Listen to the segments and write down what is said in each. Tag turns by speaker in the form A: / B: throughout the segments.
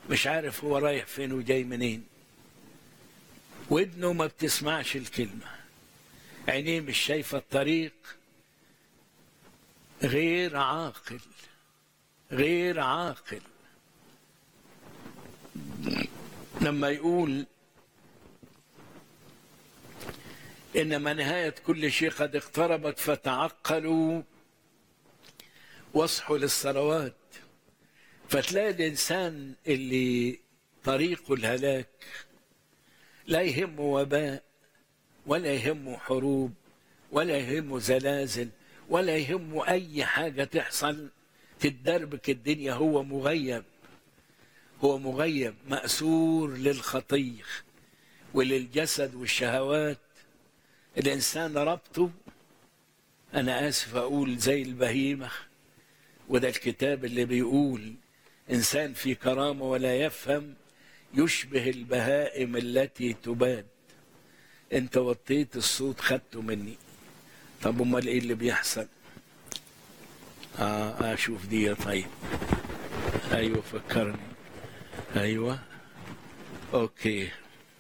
A: مش عارف هو رايح فين وجاي منين ودنه ما بتسمعش الكلمة عينيه مش شايفة الطريق غير عاقل غير عاقل لما يقول إنما نهاية كل شيء قد اقتربت فتعقلوا واصحوا للصلوات فتلاقي الإنسان اللي طريقه الهلاك لا يهمه وباء ولا يهمه حروب ولا يهمه زلازل ولا يهمه أي حاجة تحصل تدربك الدنيا هو مغيب هو مغيب مأسور للخطية وللجسد والشهوات الإنسان ربطه أنا آسف أقول زي البهيمة وده الكتاب اللي بيقول إنسان في كرامة ولا يفهم يشبه البهائم التي تباد انت وطيت الصوت خدته مني طب امال ايه اللي بيحصل اه اشوف دي طيب ايوه فكرني ايوه اوكي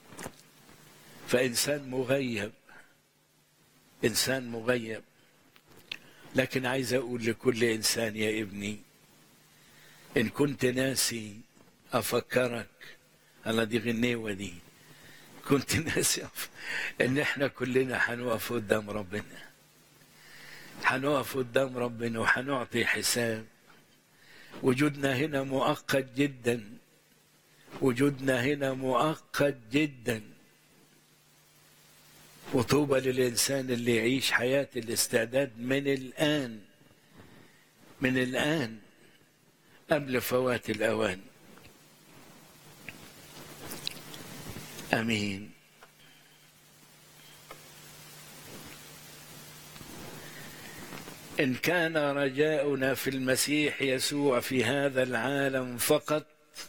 A: فانسان مغيب انسان مغيب لكن عايز اقول لكل انسان يا ابني ان كنت ناسي افكرك انا دي غنيوه دي كنت ناسي ان احنا كلنا هنقف قدام ربنا هنقف قدام ربنا وهنعطي حساب وجودنا هنا مؤقت جدا وجودنا هنا مؤقت جدا وطوبى للإنسان اللي يعيش حياة الاستعداد من الآن من الآن قبل فوات الأوان امين ان كان رجاؤنا في المسيح يسوع في هذا العالم فقط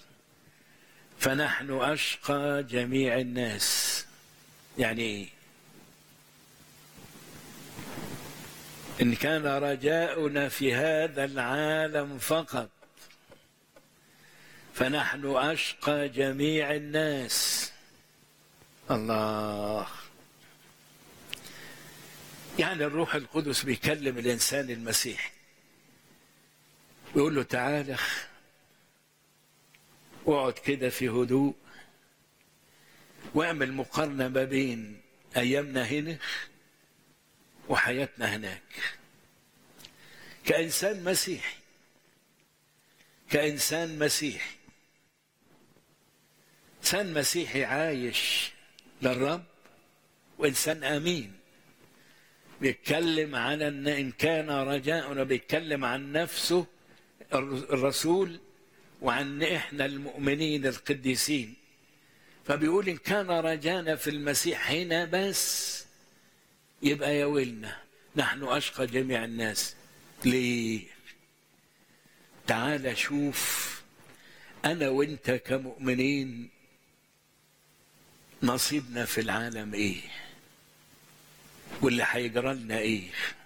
A: فنحن اشقى جميع الناس يعني ايه ان كان رجاؤنا في هذا العالم فقط فنحن اشقى جميع الناس الله يعني الروح القدس بيكلم الانسان المسيحي ويقول له تعالى اقعد كده في هدوء واعمل مقارنه ما بين ايامنا هنا وحياتنا هناك كانسان مسيحي كانسان مسيحي انسان مسيحي عايش للرب وانسان امين بيتكلم عن ان ان كان رجاؤنا بيتكلم عن نفسه الرسول وعن احنا المؤمنين القديسين فبيقول ان كان رجانا في المسيح هنا بس يبقى يا ويلنا نحن اشقى جميع الناس ليه تعال شوف انا وانت كمؤمنين نصيبنا في العالم ايه واللي هيجرى لنا ايه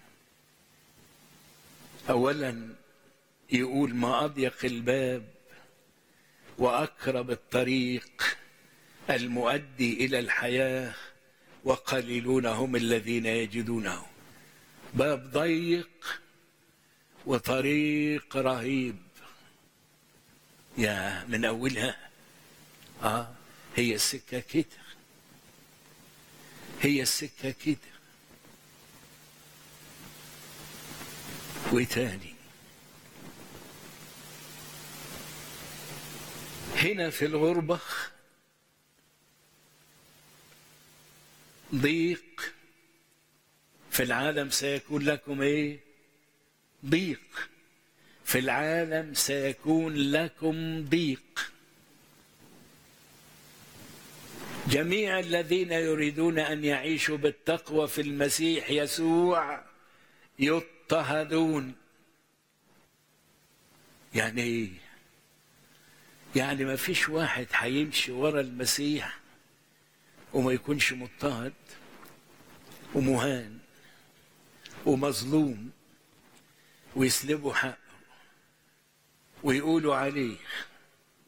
A: اولا يقول ما اضيق الباب واقرب الطريق المؤدي الى الحياه وقليلون هم الذين يجدونه باب ضيق وطريق رهيب يا من اولها اه هي السكه كده هي السكه كده وتاني هنا في الغربة ضيق في العالم سيكون لكم ايه ضيق في العالم سيكون لكم ضيق جميع الذين يريدون ان يعيشوا بالتقوى في المسيح يسوع يضطهدون يعني ايه يعني ما فيش واحد هيمشي ورا المسيح وما يكونش مضطهد ومهان ومظلوم ويسلبوا حقه ويقولوا عليه